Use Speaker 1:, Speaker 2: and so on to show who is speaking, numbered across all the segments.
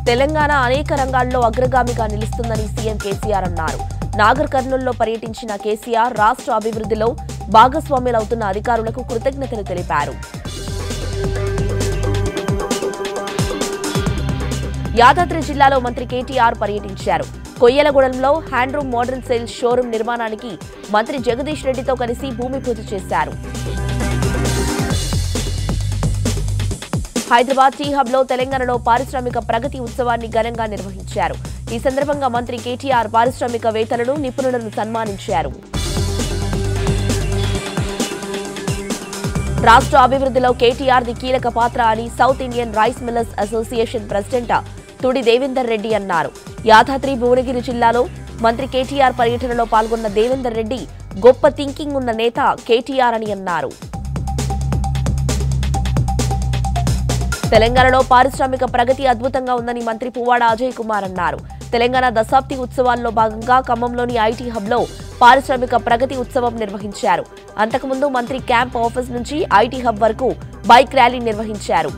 Speaker 1: తెలంగాణ అనేక రంగాల్లో అగ్రగామిగా నిలుస్తుందని సీఎం కేసీఆర్ అన్నారు నాగర్ కర్నూలులో పర్యటించిన కేసీఆర్ రాష్ట్ర అభివృద్ధిలో భాగస్వాములవుతున్న అధికారులకు కృతజ్ఞతలు తెలిపారు యాదాద్రి జిల్లాలో మంత్రి కేటీఆర్ పర్యటించారు కొయ్యలగూడెంలో హ్యాండ్రూమ్ మోడర్న్ సేల్స్ షోరూం నిర్మాణానికి మంత్రి జగదీష్ రెడ్డితో కలిసి భూమి పూజ చేశారు హైదరాబాద్ టీ హబ్ లో తెలంగాణలో పారిశ్రామిక ప్రగతి ఉత్సవాన్ని ఘనంగా నిర్వహించారు ఈ సందర్భంగా మంత్రి కేటీఆర్ పారిశ్రామికవేత్తలను నిపుణులను సన్మానించారు రాష్ట్ర అభివృద్ధిలో కేటీఆర్ది కీలక పాత్ర అని South Indian rice millers association president Thudi Devender Reddy అన్నారు యాదాద్రి భువనగిరి జిల్లాలో మంత్రి కేటీఆర్ పర్యటనలో పాల్గొన్న దేవేందర్ రెడ్డి గొప్ప థింకింగ్ ఉన్న నేత కేటీఆర్ అని అన్నారు తెలంగాణలో పారిశ్రామిక ప్రగతి అద్భుతంగా ఉందని మంత్రి పువ్వాడ అజయ్ కుమార్ అన్నారు తెలంగాణ దశాబ్ది ఉత్సవాల్లో భాగంగా ఖమ్మంలోని ఐటీ హబ్లో పారిశ్రామిక ప్రగతి ఉత్సవం నిర్వహించారు అంతకుముందు మంత్రి క్యాంప్ ఆఫీస్ నుంచి ఐటీ హబ్ వరకు బైక్ ర్యాలీ నిర్వహించారు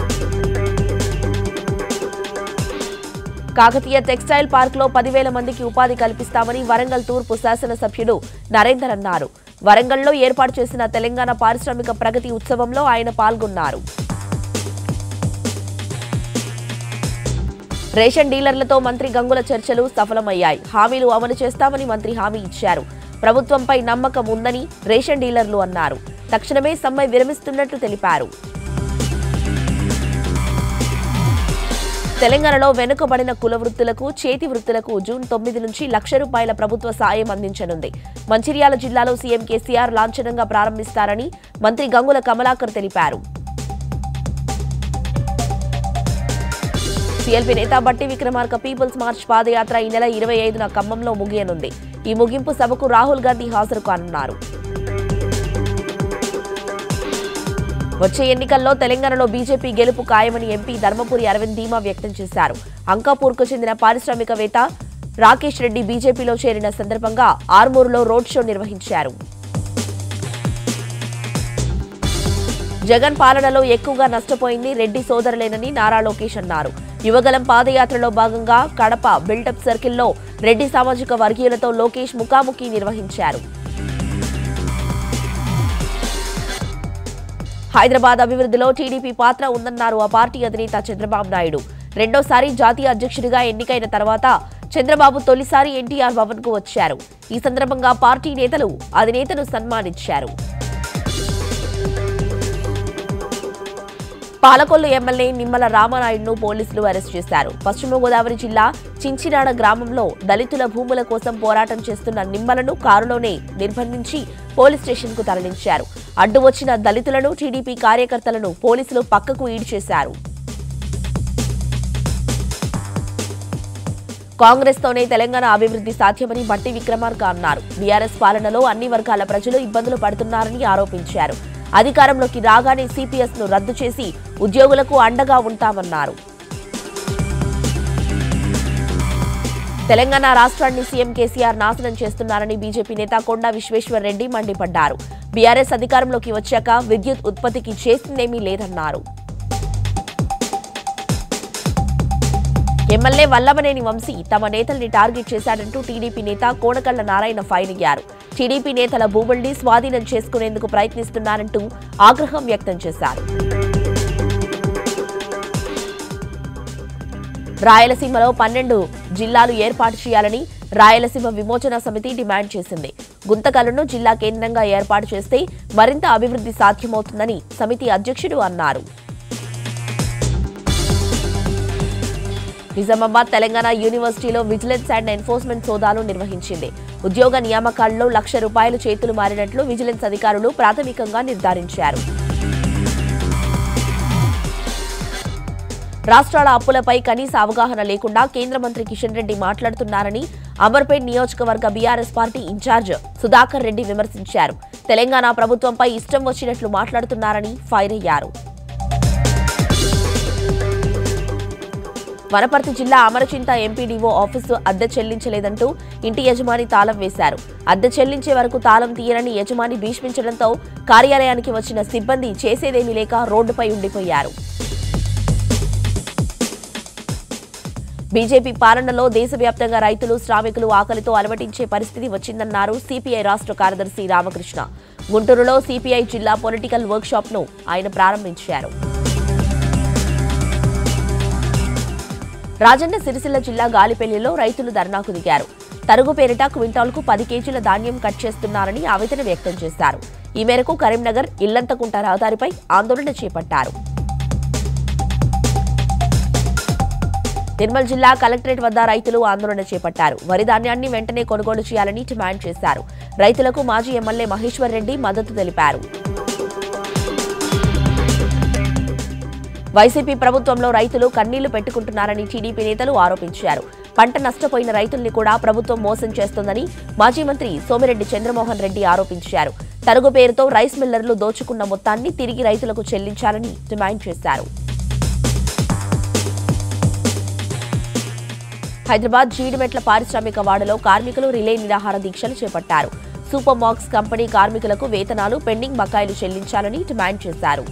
Speaker 1: కాకతీయ టెక్స్టైల్ పార్క్ లో పదివేల మందికి ఉపాధి కల్పిస్తామని వరంగల్ తూర్పు శాసనసభ్యుడు నరేందర్ అన్నారు వరంగల్లో ఏర్పాటు చేసిన తెలంగాణ పారిశ్రామిక ప్రగతి ఉత్సవంలో ఆయన పాల్గొన్నారు రేషన్ డీలర్లతో మంత్రి గంగుల చర్చలు సఫలమయ్యాయి హామీలు అమలు చేస్తామని మంత్రి హామీ ఇచ్చారు ప్రభుత్వంపై నమ్మకం ఉందని రేషన్ డీలర్లు అన్నారు తక్షణమే సమ్మె విరమిస్తున్నట్లు తెలిపారు తెలంగాణలో వెనుకబడిన కుల వృత్తులకు చేతి వృత్తులకు జూన్ తొమ్మిది నుంచి లక్ష రూపాయల ప్రభుత్వ సాయం అందించనుంది మంచిర్యాల జిల్లాలో సీఎం కేసీఆర్ లాంఛనంగా ప్రారంభిస్తారని మంత్రి గంగుల కమలాకర్ తెలిపారు సీఎల్పీ నేత బట్టి విక్రమార్క పీపుల్స్ మార్చ్ పాదయాత్ర ఈ నెల ఇరవై ఐదున ఖమ్మంలో ముగియనుంది ఈ ముగింపు సభకు రాహుల్ గాంధీ హాజరు కానున్నారు వచ్చే ఎన్నికల్లో తెలంగాణలో బీజేపీ గెలుపు ఖాయమని ఎంపీ ధర్మపురి అరవింద్ ధీమా వ్యక్తం చేశారు అంకాపూర్కు చెందిన పారిశ్రామికవేత్త రాకేష్ రెడ్డి బీజేపీలో చేరిన సందర్భంగా ఆర్మూరులో రోడ్ షో నిర్వహించారు జగన్ పాలనలో ఎక్కువగా నష్టపోయింది రెడ్డి సోదరులేనని నారా లోకేష్ అన్నారు యువగలం పాదయాత్రలో భాగంగా కడప బిల్డప్ సర్కిల్లో రెడ్డి సామాజిక వర్గీయులతో లోకేష్ ముఖాముఖి నిర్వహించారు హైదరాబాద్ అభివృద్ధిలో టీడీపీ పాత్ర ఉందన్నారు ఆ పార్టీ అధినేత చంద్రబాబు నాయుడు రెండోసారి జాతీయ అధ్యక్షుడిగా ఎన్నికైన తర్వాత చంద్రబాబు తొలిసారి ఎన్టీఆర్ భవన్ కు వచ్చారు ఈ సందర్భంగా పార్టీ నేతలు అధినేతను సన్మానించారు పాలకొల్లు ఎమ్మెల్యే నిమ్మల రామనాయుడును పోలీసులు అరెస్ట్ చేశారు పశ్చిమ గోదావరి జిల్లా చించినాడ గ్రామంలో దళితుల భూముల కోసం పోరాటం చేస్తున్న నిమ్మలను కారులోనే నిర్బంధించి పోలీస్ స్టేషన్ కు తరలించారు అడ్డు వచ్చిన దళితులను టీడీపీ కార్యకర్తలను పోలీసులు పక్కకు ఈడ్చేశారు కాంగ్రెస్ తోనే తెలంగాణ అభివృద్ధి సాధ్యమని బట్టి విక్రమార్క అన్నారు బీఆర్ఎస్ పాలనలో అన్ని వర్గాల ప్రజలు ఇబ్బందులు పడుతున్నారని ఆరోపించారు అధికారంలోకి రాగానే సిపిఎస్ ను రద్దు చేసి ఉద్యోగులకు అండగా ఉంటామన్నారు తెలంగాణ రాష్ట్రాన్ని సీఎం కేసీఆర్ నాశనం చేస్తున్నారని బీజేపీ నేత కొండా విశ్వేశ్వర్ రెడ్డి మండిపడ్డారు బీఆర్ఎస్ అధికారంలోకి వచ్చాక విద్యుత్ ఉత్పత్తికి చేసిందేమీ లేదన్నారు ఎమ్మెల్యే వల్లభనేని వంశీ తమ నేతల్ని టార్గెట్ చేశాడంటూ టీడీపీ నేత కోనకళ్ల నారాయణ ఫైర్ అయ్యారు టీడీపీ నేతల భూముల్ని స్వాధీనం చేసుకునేందుకు ప్రయత్నిస్తున్నారంటూ ఆగ్రహం వ్యక్తం చేశారు రాయలసీమలో పన్నెండు జిల్లాలు ఏర్పాటు చేయాలని రాయలసీమ విమోచన సమితి డిమాండ్ చేసింది గుంతకలను జిల్లా కేంద్రంగా ఏర్పాటు చేస్తే మరింత అభివృద్ధి సాధ్యమవుతుందని సమితి అధ్యక్షుడు అన్నారు నిజామాబాద్ తెలంగాణ యూనివర్సిటీలో విజిలెన్స్ అండ్ ఎన్ఫోర్స్మెంట్ సోదాలు నిర్వహించింది ఉద్యోగ నియామకాల్లో లక్ష రూపాయలు చేతులు మారినట్లు విజిలెన్స్ అధికారులు ప్రాథమికంగా నిర్ధారించారు రాష్ట్రాల అప్పులపై కనీస అవగాహన లేకుండా కేంద్ర మంత్రి కిషన్ రెడ్డి మాట్లాడుతున్నారని అమర్పేట్ నియోజకవర్గ BRS party in-charge Sudhakar Reddy విమర్శించారు తెలంగాణ ప్రభుత్వంపై ఇష్టం వచ్చినట్లు మాట్లాడుతున్నారని ఫైర్ అయ్యారు వనపర్తి జిల్లా అమరచింత ఎంపీడీఓ ఆఫీసు అద్దె చెల్లించలేదంటూ ఇంటి యజమాని తాళం వేశారు అద్దె చెల్లించే వరకు తాళం తీయరని యజమాని భీష్మించడంతో కార్యాలయానికి వచ్చిన సిబ్బంది చేసేదేమీ లేక రోడ్డుపై ఉండిపోయారు బీజేపీ పాలనలో దేశవ్యాప్తంగా రైతులు శ్రామికులు ఆకలితో అలమటించే పరిస్థితి వచ్చిందన్నారు సిపిఐ రాష్ట్ర కార్యదర్శి రామకృష్ణ గుంటూరులో సిపిఐ జిల్లా పొలిటికల్ వర్క్షాప్ ను ఆయన ప్రారంభించారు రాజన్న సిరిసిల్ల జిల్లా గాలిపెల్లిలో రైతులు ధర్నాకు దిగారు తరుగు పేరిట క్వింటాల్కు పది కేజీల ధాన్యం కట్ చేస్తున్నారని ఆవేదన వ్యక్తం చేశారు ఈ మేరకు కరీంనగర్ ఇల్లంతకుంట రహదారిపై ఆందోళన చేపట్టారు నిర్మల్ జిల్లా కలెక్టరేట్ వద్ద రైతులు ఆందోళన చేపట్టారు వరి ధాన్యాన్ని వెంటనే కొనుగోలు చేయాలని డిమాండ్ చేశారు రైతులకు మాజీ ఎమ్మెల్యే మహేశ్వర్ రెడ్డి మద్దతు తెలిపారు వైసీపీ ప్రభుత్వంలో రైతులు కన్నీళ్లు పెట్టుకుంటున్నారని టీడీపీ నేతలు ఆరోపించారు పంట నష్టపోయిన రైతుల్ని కూడా ప్రభుత్వం మోసం చేస్తోందని మాజీ మంత్రి సోమిరెడ్డి చంద్రమోహన్ రెడ్డి ఆరోపించారు తరుగు పేరుతో రైస్ మిల్లర్లు దోచుకున్న మొత్తాన్ని తిరిగి రైతులకు చెల్లించాలని డిమాండ్ చేశారు హైదరాబాద్ జీడిమెట్ల పారిశ్రామిక వాడలో కార్మికులు రిలే నిరాహార దీక్షలు చేపట్టారు సూపర్ మాక్స్ కంపెనీ కార్మికులకు వేతనాలు పెండింగ్ బకాయిలు చెల్లించాలని డిమాండ్ చేశారు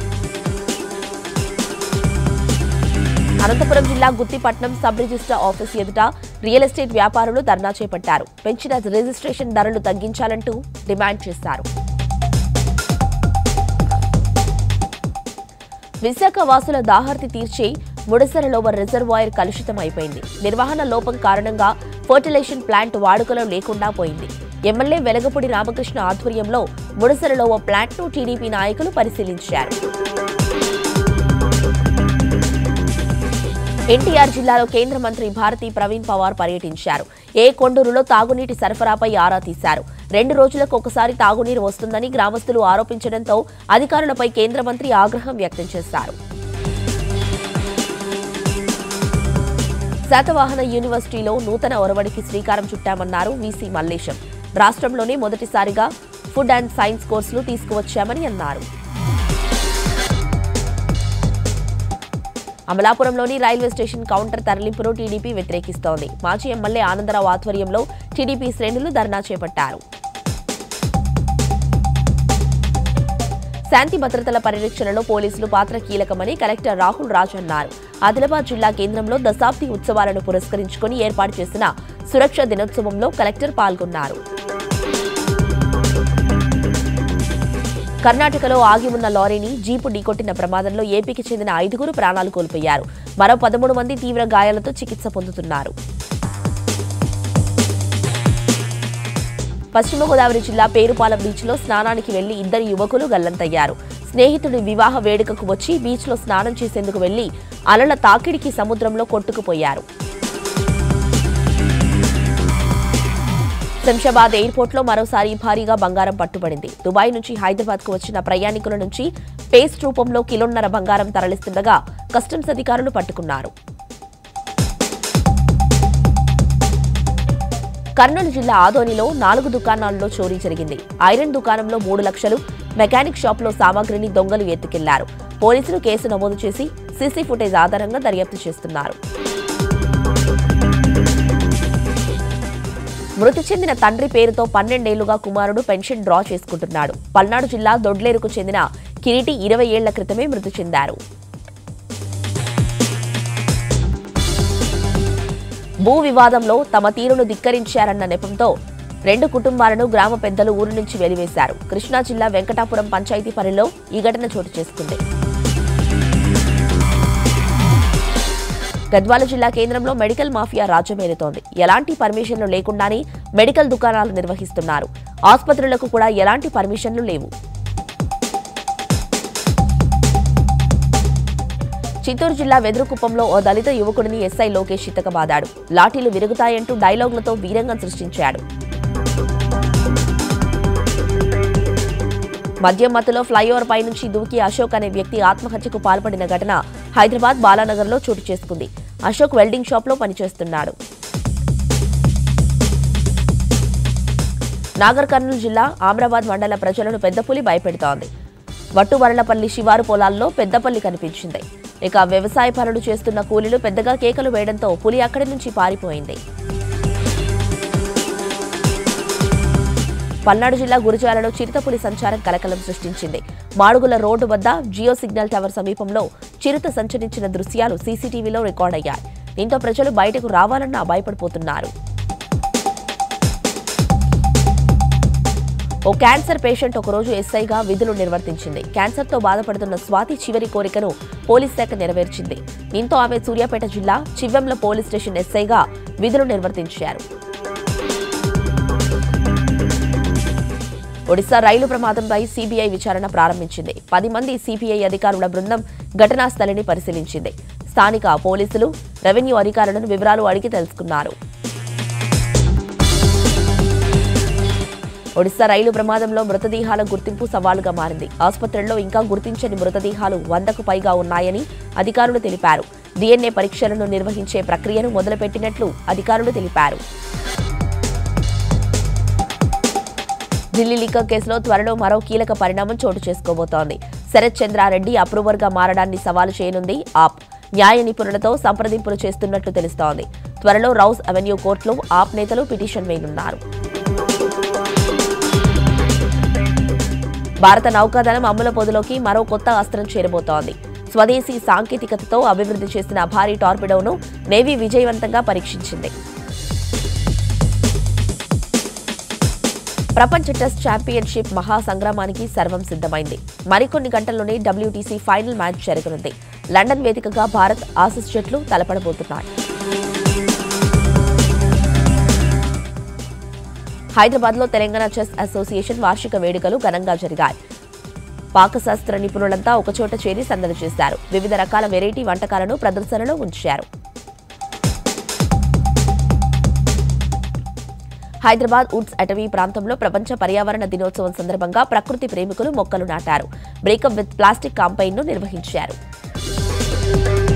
Speaker 1: అనంతపురం జిల్లా గుత్తిపట్నం సబ్ రిజిస్ట్రార్ ఆఫీస్ ఎదుట రియల్ ఎస్టేట్ వ్యాపారులు ధర్నా చేపట్టారు పెంచిన రిజిస్ట్రేషన్ ధరలు తగ్గించాలంటూ డిమాండ్ చేశారు విశాఖ వాసుల దాహార్తి తీర్చి ముడసరలో రిజర్వాయర్ కలుషితం అయిపోయింది నిర్వహణ లోపం కారణంగా ఫర్టిలైజేషన్ ప్లాంట్ వాడుకలో లేకుండా పోయింది ఎమ్మెల్యే వెలగపూడి రామకృష్ణ ఆధ్వర్యంలో ముడసరలో ఓ ప్లాంట్ను టీడీపీ నాయకులు పరిశీలించారు ఎన్టీఆర్ జిల్లాలో కేంద్ర మంత్రి భారతి ప్రవీణ్ పవార్ పర్యటించారు ఏ కొండూరులో తాగునీటి సరఫరాపై ఆరా తీశారు రెండు రోజులకు ఒకసారి తాగునీరు వస్తుందని గ్రామస్తులు ఆరోపించడంతో అధికారులపై కేంద్ర మంత్రి ఆగ్రహం వ్యక్తం చేశారు శాతవాహన యూనివర్సిటీలో నూతన ఒరవడికి శ్రీకారం చుట్టామన్నారు వీసీ మల్లేశం రాష్ట్రంలోనే మొదటిసారిగా ఫుడ్ అండ్ సైన్స్ కోర్సులు తీసుకువచ్చామని అన్నారు అమలాపురంలోని రైల్వే స్టేషన్ కౌంటర్ తరలింపును టీడీపీ వ్యతిరేకిస్తోంది మాజీ ఎమ్మెల్యే ఆనందరావు ఆధ్వర్యంలో టీడీపీ శ్రేణులు ధర్నా చేపట్టారు శాంతి భద్రతల పరిరక్షణలో పోలీసులు పాత్ర కీలకమని కలెక్టర్ రాహుల్ రాజ్ అన్నారు ఆదిలాబాద్ జిల్లా కేంద్రంలో దశాబ్ది ఉత్సవాలను పురస్కరించుకుని ఏర్పాటు చేసిన సురక్ష దినోత్సవంలో కలెక్టర్ పాల్గొన్నారు కర్ణాటకలో ఆగి ఉన్న లారీని జీపు ఢీకొట్టిన ప్రమాదంలో ఏపీకి చెందిన ఐదుగురు ప్రాణాలు కోల్పోయారు మరో పదమూడు మంది తీవ్ర గాయాలతో చికిత్స పొందుతున్నారు పశ్చిమ గోదావరి జిల్లా పేరుపాలెం బీచ్లో స్నానానికి వెళ్లి ఇద్దరు యువకులు గల్లంతయ్యారు స్నేహితుడి వివాహ వేడుకకు వచ్చి బీచ్లో స్నానం చేసేందుకు వెళ్లి అలల తాకిడికి సముద్రంలో కొట్టుకుపోయారు శంషాబాద్ ఎయిర్పోర్ట్లో మరోసారి భారీగా బంగారం పట్టుబడింది దుబాయ్ నుంచి హైదరాబాద్కు వచ్చిన ప్రయాణికుల నుంచి పేస్ట్ రూపంలో కిలోన్నర బంగారం తరలిస్తుండగా కస్టమ్స్ అధికారులు పట్టుకున్నారు కర్నూలు జిల్లా ఆదోనిలో నాలుగు దుకాణాల్లో చోరీ జరిగింది ఐరన్ దుకాణంలో మూడు లక్షలు మెకానిక్ షాప్లో సామాగ్రిని దొంగలు ఎత్తుకెళ్లారు పోలీసులు కేసు నమోదు చేసి సీసీ ఫుటేజ్ ఆధారంగా దర్యాప్తు చేస్తున్నారు మృతి చెందిన తండ్రి పేరుతో పన్నెండేళ్లుగా కుమారుడు పెన్షన్ డ్రా చేసుకుంటున్నాడు పల్నాడు జిల్లా దొడ్లేరుకు చెందిన కిరీటి ఇరవై ఏళ్ల క్రితమే మృతి చెందారు భూ వివాదంలో తమ తీరును ధిక్కరించారన్న నెపంతో రెండు కుటుంబాలను గ్రామ పెద్దలు ఊరు నుంచి వెలివేశారు కృష్ణా జిల్లా వెంకటాపురం పంచాయతీ పరిలో ఈ ఘటన చోటు చేసుకుంది గద్వాల జిల్లా కేంద్రంలో మెడికల్ మాఫియా రాజ్యమేలుతోంది ఎలాంటి పర్మిషన్లు లేకుండానే మెడికల్ దుకాణాలు నిర్వహిస్తున్నారు ఆసుపత్రులకు కూడా ఎలాంటి పర్మిషన్లు లేవు చిత్తూరు జిల్లా వెదురుకుప్పంలో ఓ దళిత యువకుడిని ఎస్ఐ లోకేష్ చిత్తకబాదాడు లాఠీలు విరుగుతాయంటూ డైలాగులతో వీరంగం సృష్టించాడు మద్యం మత్తులో ఫ్లైఓవర్ పై నుంచి దూకి అశోక్ అనే వ్యక్తి ఆత్మహత్యకు పాల్పడిన ఘటన హైదరాబాద్ బాలానగర్లో చోటు చేసుకుంది అశోక్ వెల్డింగ్ షాప్లో పనిచేస్తున్నాడు నాగర్ కర్నూలు జిల్లా ఆమ్రాబాద్ మండల ప్రజలను పెద్దపులి భయపెడుతోంది వట్టువరలపల్లి శివారు పొలాల్లో పెద్దపల్లి కనిపించింది ఇక వ్యవసాయ పనులు చేస్తున్న కూలీలు పెద్దగా కేకలు వేయడంతో పులి అక్కడి నుంచి పారిపోయింది పల్నాడు జిల్లా గురజాలలో చిరుతపులి సంచారం కలకలం సృష్టించింది మాడుగుల రోడ్డు వద్ద జియో సిగ్నల్ టవర్ సమీపంలో చిరుత సంచరించిన దృశ్యాలు సీసీటీవీలో రికార్డయ్యాయి దీంతో ప్రజలు బయటకు రావాలన్నా భయపడిపోతున్నారు ఓ క్యాన్సర్ పేషెంట్ ఒకరోజు ఎస్ఐగా విధులు నిర్వర్తించింది క్యాన్సర్తో బాధపడుతున్న స్వాతి చివరి కోరికను పోలీస్ శాఖ నెరవేర్చింది దీంతో ఆమె సూర్యాపేట జిల్లా చివ్వెంల పోలీస్ స్టేషన్ ఎస్ఐగా విధులు నిర్వర్తించారు ఒడిశా రైలు ప్రమాదంపై సీబీఐ విచారణ ప్రారంభించింది పది మంది సిపిఐ అధికారుల బృందం ఘటనా స్థలిని పరిశీలించింది స్థానిక పోలీసులు రెవెన్యూ అధికారులను వివరాలు అడిగి తెలుసుకున్నారు ఒడిశా రైలు ప్రమాదంలో మృతదేహాల గుర్తింపు సవాలుగా మారింది ఆసుపత్రుల్లో ఇంకా గుర్తించని మృతదేహాలు వందకు పైగా ఉన్నాయని అధికారులు తెలిపారు డిఎన్ఏ పరీక్షలను నిర్వహించే ప్రక్రియను మొదలుపెట్టినట్లు అధికారులు తెలిపారు ఢిల్లీ లిక్కర్ కేసులో త్వరలో మరో కీలక పరిణామం చోటు చేసుకోబోతోంది శరత్ చంద్రారెడ్డి అప్రూవర్గా మారడాన్ని సవాలు చేయనుంది ఆప్ న్యాయ నిపుణులతో సంప్రదింపులు చేస్తున్నట్లు తెలుస్తోంది త్వరలో రౌస్ అవెన్యూ కోర్టులో ఆప్ నేతలు పిటిషన్ వేయనున్నారు భారత నౌకాదళం అమ్ముల పొదిలోకి మరో కొత్త అస్త్రం చేరబోతోంది స్వదేశీ సాంకేతికతతో అభివృద్ధి చేసిన భారీ టార్పిడోను నేవీ విజయవంతంగా పరీక్షించింది ప్రపంచ టెస్ట్ ఛాంపియన్షిప్ మహా సంగ్రామానికి సర్వం సిద్ధమైంది మరికొన్ని గంటల్లోనే డబ్ల్యూటీసీ ఫైనల్ మ్యాచ్ జరగనుంది లండన్ వేదికగా భారత్ ఆసిస్ జట్లు తలపడబోతున్నాయి హైదరాబాద్ లో తెలంగాణ చెస్ అసోసియేషన్ వార్షిక వేడుకలు ఘనంగా జరిగాయి పాకశాస్త్ర నిపుణులంతా ఒకచోట చేరి సందడి చేశారు వివిధ రకాల వెరైటీ వంటకాలను ప్రదర్శనలో ఉంచారు హైదరాబాద్ వుడ్స్ అటవీ ప్రాంతంలో ప్రపంచ పర్యావరణ దినోత్సవం సందర్భంగా ప్రకృతి ప్రేమికులు మొక్కలు నాటారు బ్రేకప్ విత్ ప్లాస్టిక్ కాంపైన్ ను నిర్వహించారు